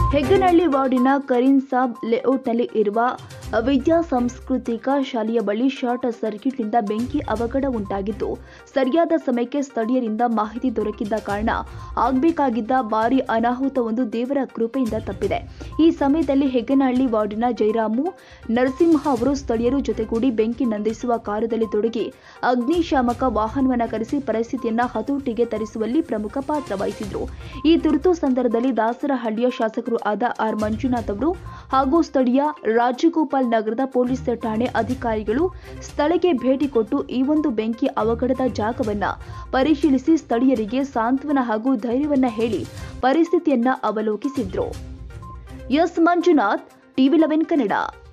ಹೆಗ್ಗನಹಳ್ಳಿ ವಾರ್ಡಿನ ಕರೀಂ ಸಾಬ್ ಲೇಔಟ್ನಲ್ಲಿ ಇರುವ ವಿದ್ಯಾ ಸಾಂಸ್ಕೃತಿಕ ಶಾಲೆಯ ಬಳಿ ಶಾರ್ಟ್ ಸರ್ಕ್ಯೂಟ್ನಿಂದ ಬೆಂಕಿ ಅವಘಡ ಉಂಟಾಗಿದ್ದು ಸರಿಯಾದ ಸಮಯಕ್ಕೆ ಸ್ಥಳೀಯರಿಂದ ಮಾಹಿತಿ ದೊರಕಿದ್ದ ಕಾರಣ ಆಗಬೇಕಾಗಿದ್ದ ಭಾರಿ ಅನಾಹುತವೊಂದು ದೇವರ ಕೃಪೆಯಿಂದ ತಪ್ಪಿದೆ ಈ ಸಮಯದಲ್ಲಿ ಹೆಗ್ಗನಹಳ್ಳಿ ವಾರ್ಡಿನ ಜಯರಾಮು ನರಸಿಂಹ ಅವರು ಸ್ಥಳೀಯರು ಜೊತೆಗೂಡಿ ಬೆಂಕಿ ನಂದಿಸುವ ಕಾರ್ಯದಲ್ಲಿ ತೊಡಗಿ ಅಗ್ನಿಶಾಮಕ ವಾಹನವನ್ನು ಕರೆಸಿ ಪರಿಸ್ಥಿತಿಯನ್ನ ಹತೋಟಿಗೆ ತರಿಸುವಲ್ಲಿ ಪ್ರಮುಖ ಪಾತ್ರ ವಹಿಸಿದ್ರು ಈ ತುರ್ತು ಸಂದರ್ಭದಲ್ಲಿ ದಾಸರಹಳ್ಳಿಯ ಶಾಸಕರು ಆದ ಆರ್ ಮಂಜುನಾಥ್ ಅವರು ಹಾಗೂ ಸ್ಥಳೀಯ ರಾಜಗೋಪಾಲ್ ನಗರದ ಪೊಲೀಸ್ ಠಾಣೆ ಅಧಿಕಾರಿಗಳು ಸ್ಥಳಕ್ಕೆ ಭೇಟಿ ಕೊಟ್ಟು ಈ ಒಂದು ಬೆಂಕಿ ಅವಘಡದ ಜಾಗವನ್ನ ಪರಿಶೀಲಿಸಿ ಸ್ಥಳೀಯರಿಗೆ ಸಾಂತ್ವನ ಹಾಗೂ ಧೈರ್ಯವನ್ನ ಹೇಳಿ ಪರಿಸ್ಥಿತಿಯನ್ನ ಅವಲೋಕಿಸಿದ್ರು S Manjunath TV eleven Kannada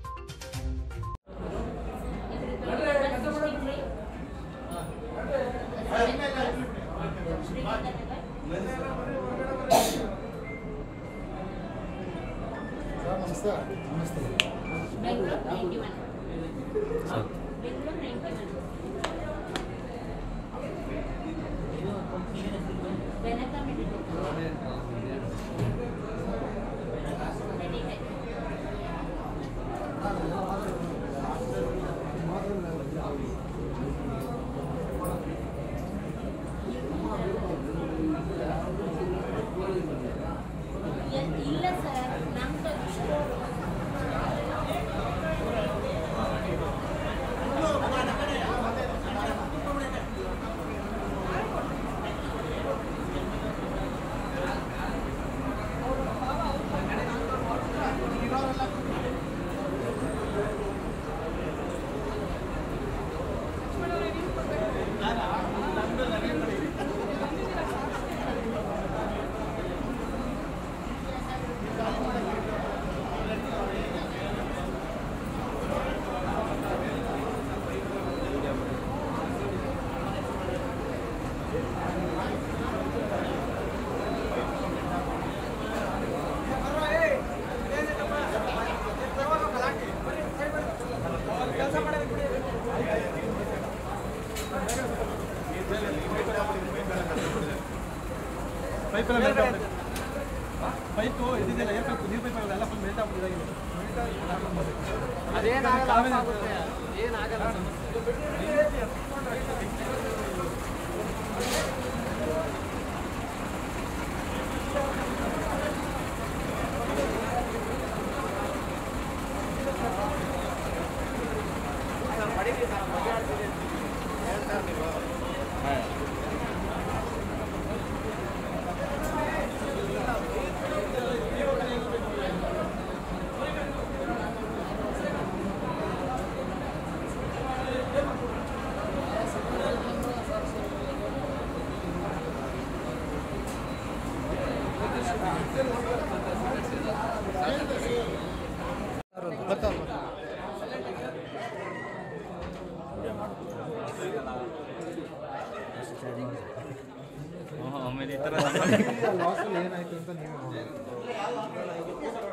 ನಮಸ್ತೆ ನಮಸ್ತೆ Bengaluru ninety one Bengaluru ninety one Benaka medical ಇಲ್ಲ ಸರ್ ನಮ್ದು ಸ್ಟೋರ್ ಪೈಪ್ ಎಲ್ಲ ಮೆಲ್ಟ್ ಆಗ್ಬಿಟ್ಟಿದೆ. ಪೈಪು ಇದಿದೆಯಲ್ಲ ಏರ್ ಪೈಪ್ ನೀರು ಪೈಪ್ ಎಲ್ಲ ಫುಲ್ ಮೆಲ್ಟ್ ಆಗ್ಬಿಟ್ಟಿದೆ ಲಾಸ್ ಏನಾಯ್ತು ಅಂತ ನೀವು